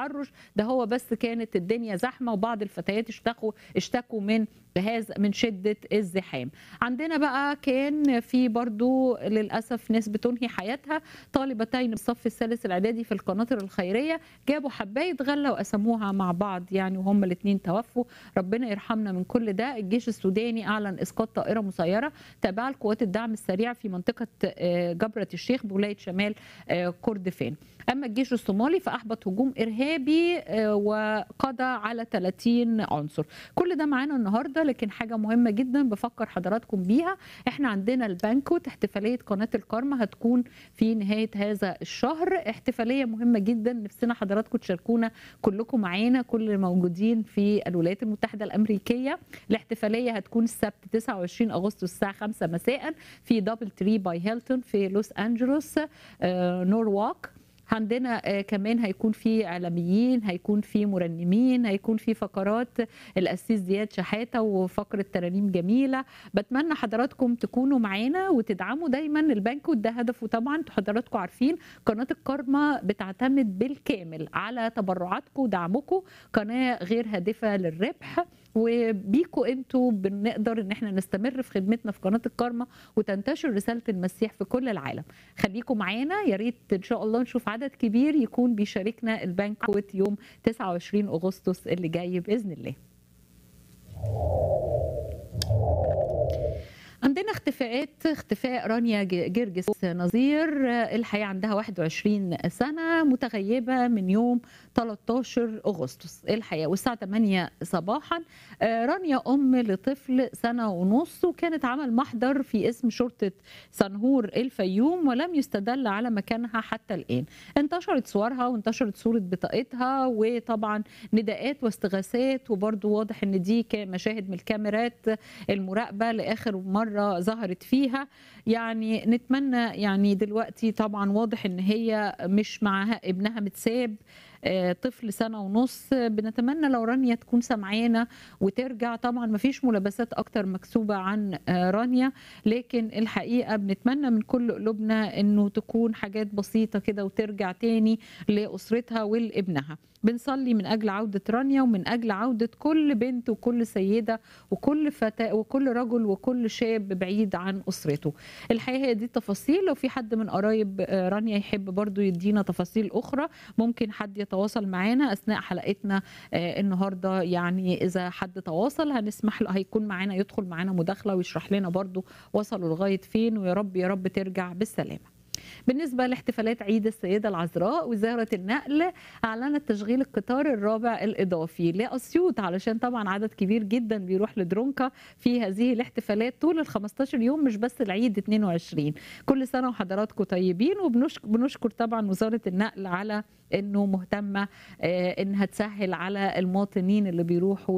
تحرش ده هو بس كانت الدنيا زحمه وبعض الفتيات اشتكوا اشتكوا من هذا من شده الزحام عندنا بقى كان في برضو للاسف ناس بتنهي حياتها طالبتين من الصف الثالث الاعدادي في القناطر الخيريه جابوا حبايه غله وقسموها مع بعض يعني وهم الاثنين توفوا ربنا يرحمنا من كل ده الجيش السوداني اعلن اسقاط طائره مسيره تابعه لقوات الدعم السريع في منطقه جبره الشيخ بولايه شمال كردفان اما الجيش الصومالي فاحبط هجوم ارهابي وقضى على 30 عنصر كل ده معانا النهارده لكن حاجه مهمه جدا بفكر حضراتكم بيها احنا عندنا البانكوت احتفاليه قناه الكارما هتكون في نهايه هذا الشهر احتفاليه مهمه جدا نفسنا حضراتكم تشاركونا كلكم معانا كل الموجودين في الولايات المتحده الامريكيه الاحتفاليه هتكون السبت 29 اغسطس الساعه 5 مساء في دبل تري باي هيلتون في لوس انجلوس نورواك عندنا كمان هيكون في اعلاميين هيكون في مرنمين هيكون في فقرات الاسيس زياد شحاته وفقره ترانيم جميله بتمنى حضراتكم تكونوا معانا وتدعموا دايما البنك وده هدفه طبعا حضراتكم عارفين قناه الكارما بتعتمد بالكامل على تبرعاتكم ودعمكم قناه غير هادفه للربح وبيكوا انتوا بنقدر ان احنا نستمر في خدمتنا في قناه الكارما وتنتشر رساله المسيح في كل العالم خليكم معانا يا ريت ان شاء الله نشوف عدد كبير يكون بيشاركنا البنكوت يوم 29 اغسطس اللي جاي باذن الله عندنا اختفاءات اختفاء رانيا جرجس نظير الحقيقه عندها 21 سنه متغيبه من يوم 13 اغسطس الحقيقه والساعه 8 صباحا رانيا ام لطفل سنه ونص وكانت عمل محضر في اسم شرطه سنهور الفيوم ولم يستدل على مكانها حتى الان انتشرت صورها وانتشرت صوره بطاقتها وطبعا نداءات واستغاثات وبرده واضح ان دي مشاهد من الكاميرات المراقبه لاخر مره مره ظهرت فيها يعني نتمنى يعني دلوقتي طبعا واضح ان هي مش معها ابنها متساب طفل سنه ونص بنتمنى لو رانيا تكون سمعانا وترجع طبعا ما فيش ملابسات اكتر مكسوبه عن رانيا لكن الحقيقه بنتمنى من كل قلوبنا انه تكون حاجات بسيطه كده وترجع تاني لاسرتها ولابنها بنصلي من اجل عوده رانيا ومن اجل عوده كل بنت وكل سيده وكل فتاه وكل رجل وكل شاب بعيد عن اسرته الحقيقه هي دي التفاصيل لو في حد من قرايب رانيا يحب برضو يدينا تفاصيل اخرى ممكن حد يتواصل معانا اثناء حلقتنا النهارده يعني اذا حد تواصل هنسمح له هيكون معانا يدخل معانا مداخله ويشرح لنا برضو وصلوا لغايه فين ويا رب يا رب ترجع بالسلامه بالنسبة لاحتفالات عيد السيدة العذراء وزارة النقل أعلنت تشغيل القطار الرابع الإضافي لأسيوط علشان طبعا عدد كبير جدا بيروح لدرونكا في هذه الاحتفالات طول ال 15 يوم مش بس العيد 22 كل سنة وحضراتكم طيبين وبنشكر طبعا وزارة النقل على انه مهتمه انها تسهل على المواطنين اللي بيروحوا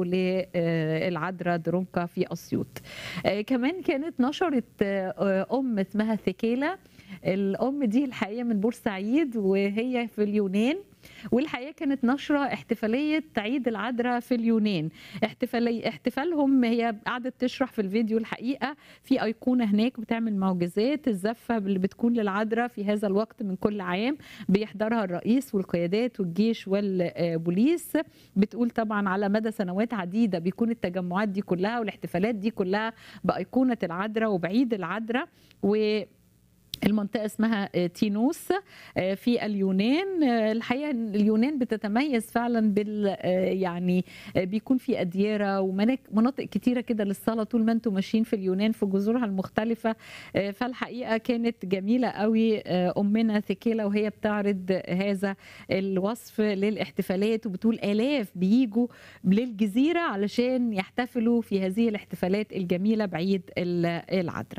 للعذراء درونكا في اسيوط كمان كانت نشرت ام اسمها ثكيله الام دي الحقيقه من بورسعيد وهي في اليونان والحقيقه كانت نشره احتفاليه عيد العذراء في اليونان احتفالي احتفالهم هي قعدت تشرح في الفيديو الحقيقه في ايقونه هناك بتعمل معجزات الزفه اللي بتكون للعذراء في هذا الوقت من كل عام بيحضرها الرئيس والقيادات والجيش والبوليس بتقول طبعا على مدى سنوات عديده بيكون التجمعات دي كلها والاحتفالات دي كلها بايقونه العذراء وبعيد العذراء و المنطقة اسمها تينوس في اليونان الحقيقة اليونان بتتميز فعلا بال يعني بيكون في أديرة ومناطق كتيرة كده للصلاة طول ما انتم ماشيين في اليونان في جذورها المختلفة فالحقيقة كانت جميلة قوي أمنا ثكيلة وهي بتعرض هذا الوصف للاحتفالات وبتقول آلاف بيجوا للجزيرة علشان يحتفلوا في هذه الاحتفالات الجميلة بعيد العذراء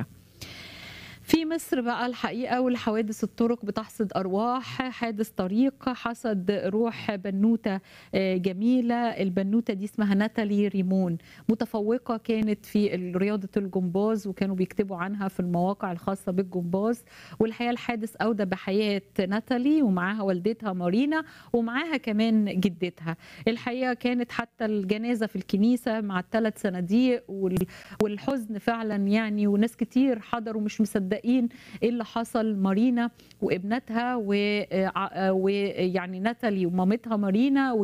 في مصر بقى الحقيقة والحوادث الطرق بتحصد أرواح حادث طريق حصد روح بنوتة جميلة البنوتة دي اسمها ناتالي ريمون متفوقة كانت في رياضة الجمباز وكانوا بيكتبوا عنها في المواقع الخاصة بالجمباز والحقيقة الحادث أودى بحياة ناتالي ومعاها والدتها مارينا ومعاها كمان جدتها الحقيقة كانت حتى الجنازة في الكنيسة مع الثلاث صناديق والحزن فعلا يعني وناس كتير حضروا مش مصدقين مصدقين ايه اللي حصل مارينا وابنتها ويعني ناتالي ومامتها مارينا